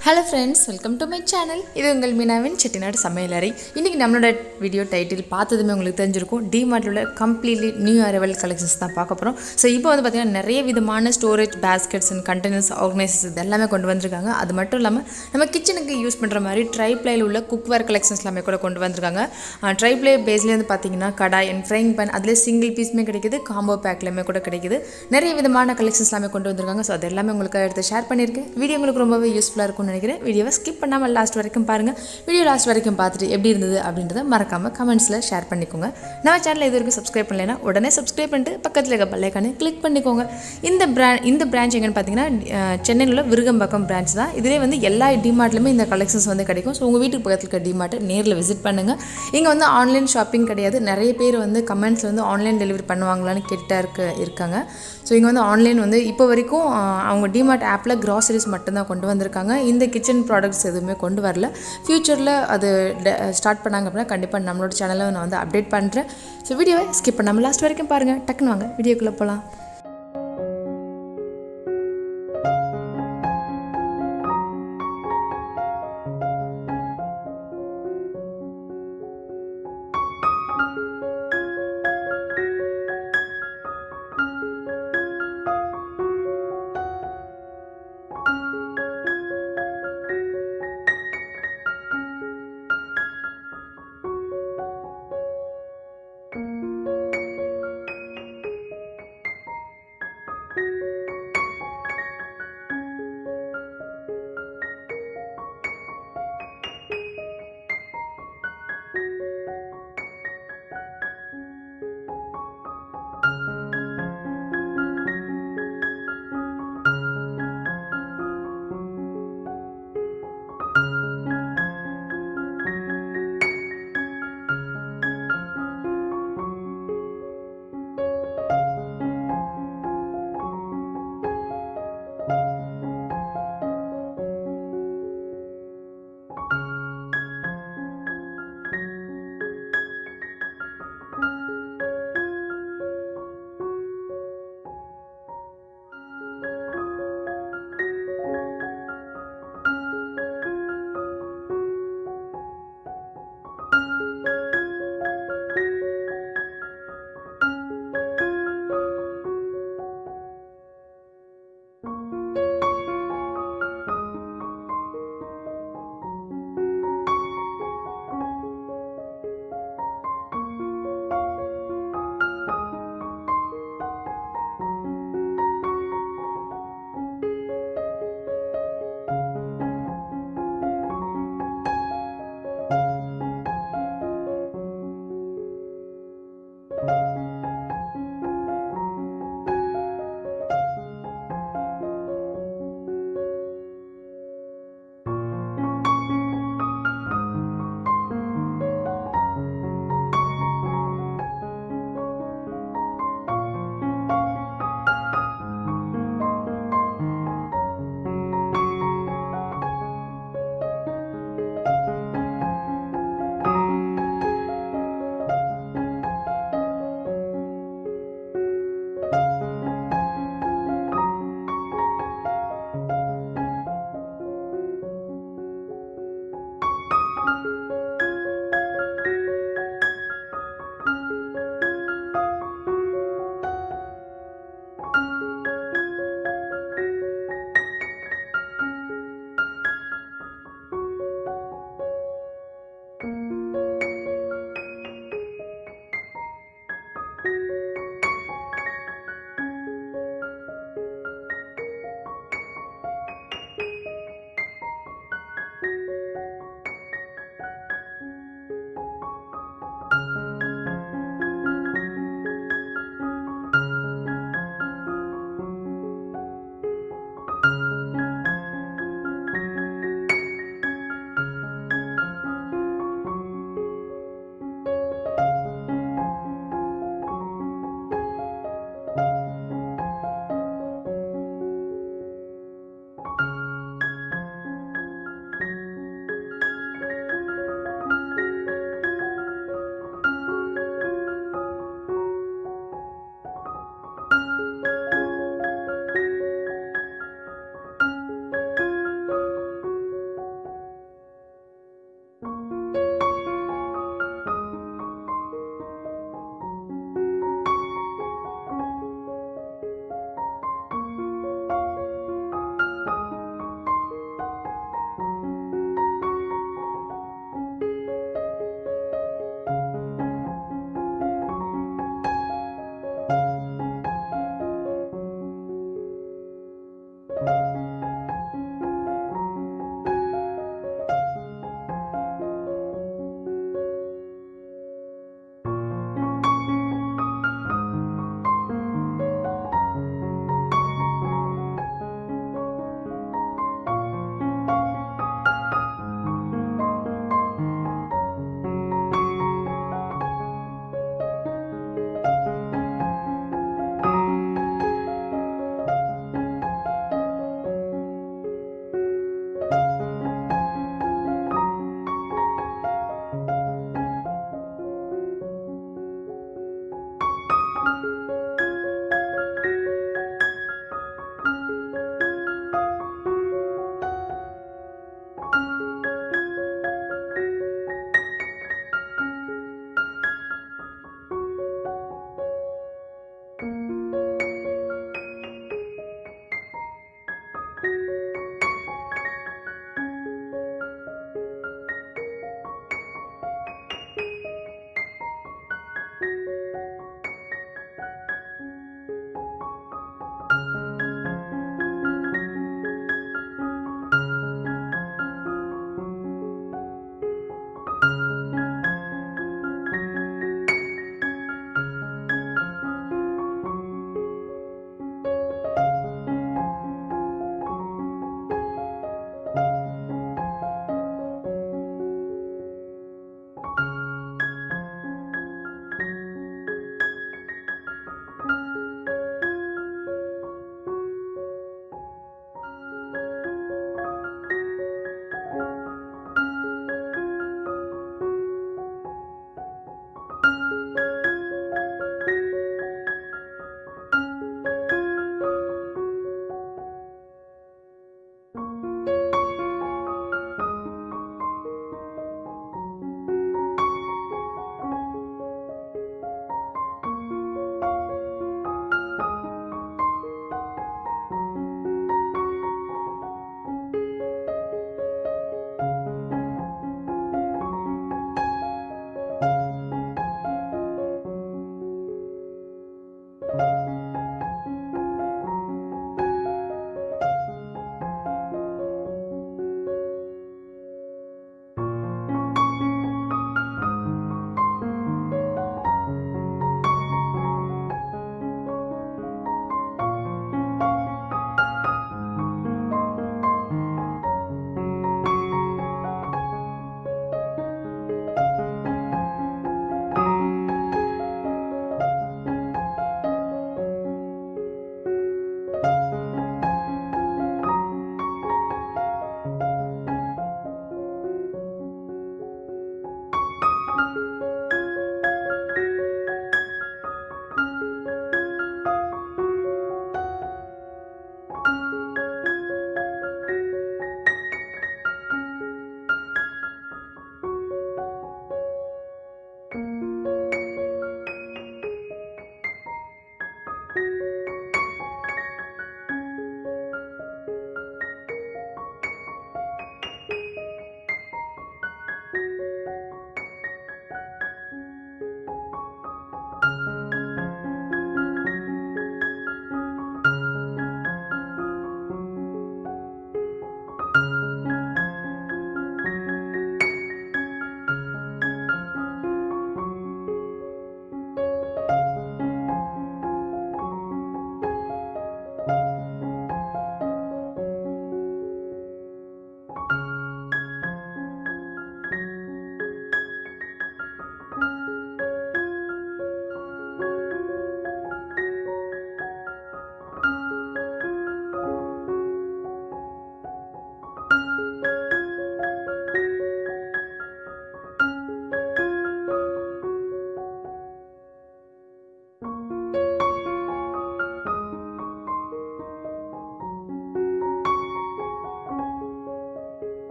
hello friends welcome to my channel இது உங்கள் மீனாவின் செட்டிநாடு சமையலறை இன்றைக்கி நம்மளோட வீடியோ டைட்டில் பார்த்ததுமே உங்களுக்கு தெரிஞ்சிருக்கும் டிமார்ட்டில் உள்ள கம்ப்ளீட்லி நியூ அரைவல் கலெக்ஷன்ஸ் தான் பார்க்க போகிறோம் ஸோ இப்போ வந்து பார்த்திங்கன்னா நிறைய விதமான storage baskets and containers organisers இது எல்லாமே கொண்டு வந்திருக்காங்க அது மட்டும் இல்லாமல் நம்ம கிச்சனுக்கு யூஸ் பண்ணுற மாதிரி ட்ரை பிளேயில் உள்ள குக்வேர் கலெக்ஷன்ஸ் எல்லாமே கூட கொண்டு வந்திருக்காங்க ட்ரை பிளே பேஸ்லேயே வந்து பார்த்தீங்கன்னா கடாய் அண்ட் ஃப்ரைங் பேன் அதில் சிங்கிள் பீஸுமே கிடைக்குது காம்போ பேக்லேயுமே கூட கிடைக்குது நிறைய விதமான கலெக்ஷன்ஸ் எல்லாமே கொண்டு வந்திருக்காங்க ஸோ அது எல்லாமே உங்களுக்கு எடுத்து ஷேர் பண்ணியிருக்கேன் வீடியோ உங்களுக்கு ரொம்பவே யூஸ்ஃபுல்லாக இருக்கும்னு நினைக்கிறேன் வீடியோவை ஸ்கிப் பண்ணாமல் லாஸ்ட் வரைக்கும் பாருங்கள் வீடியோ லாஸ்ட் வரைக்கும் பார்த்துட்டு எப்படி இருந்தது அப்படின்றத மறக்காமல் கமெண்ட்ஸில் ஷேர் பண்ணிக்கோங்க நம்ம சேனல் இது வரைக்கும் சப்ஸ்கிரைப் பண்ணலைன்னா உடனே சப்ஸ்கிரைப் பண்ணிட்டு பக்கத்தில் இருக்க பல்லைக்கானே கிளிக் பண்ணிக்கோங்க இந்த பிராண்ட் இந்த பிரான்ச் எங்கன்னு பார்த்தீங்கன்னா அஹ், சென்னையில் உள்ள விருகம்பாக்கம் பிரான்ச் தான் இதிலே வந்து எல்லா டிமார்ட்லையுமே இந்த கலெக்ஷன்ஸ் வந்து கிடைக்கும் ஸோ உங்கள் வீட்டுக்கு பக்கத்தில் இருக்க டிமார்ட்டை நேரில் விசிட் பண்ணுங்கள் இங்கே வந்து ஆன்லைன் ஷாப்பிங் கிடையாது நிறைய பேர் வந்து கமெண்ட்ஸில் வந்து ஆன்லைன் டெலிவரி பண்ணுவாங்களான்னு கேட்டுட்டா இருக்க இருக்காங்க ஸோ இங்கே வந்து ஆன்லைன் வந்து இப்போ வரைக்கும் ஆஹ், அவங்க டிமார்ட் ஆப்பில் கிராசரிஸ் மட்டும்தான் கொண்டு வந்திருக்காங்க இந்த கிச்சன் ப்ராடக்ட்ஸ் எதுவுமே கொண்டு வரல ஃப்யூச்சரில் அது ஸ்டார்ட் பண்ணாங்க அப்படின்னா கண்டிப்பாக நம்மளோட சேனலில் நான் வந்து அப்டேட் பண்ணுறேன் ஸோ வீடியோவை ஸ்கிப் பண்ணாமல் லாஸ்ட் வரைக்கும் பாருங்கள் டக்குன்னு வாங்க வீடியோக்குள்ளே போகலாம்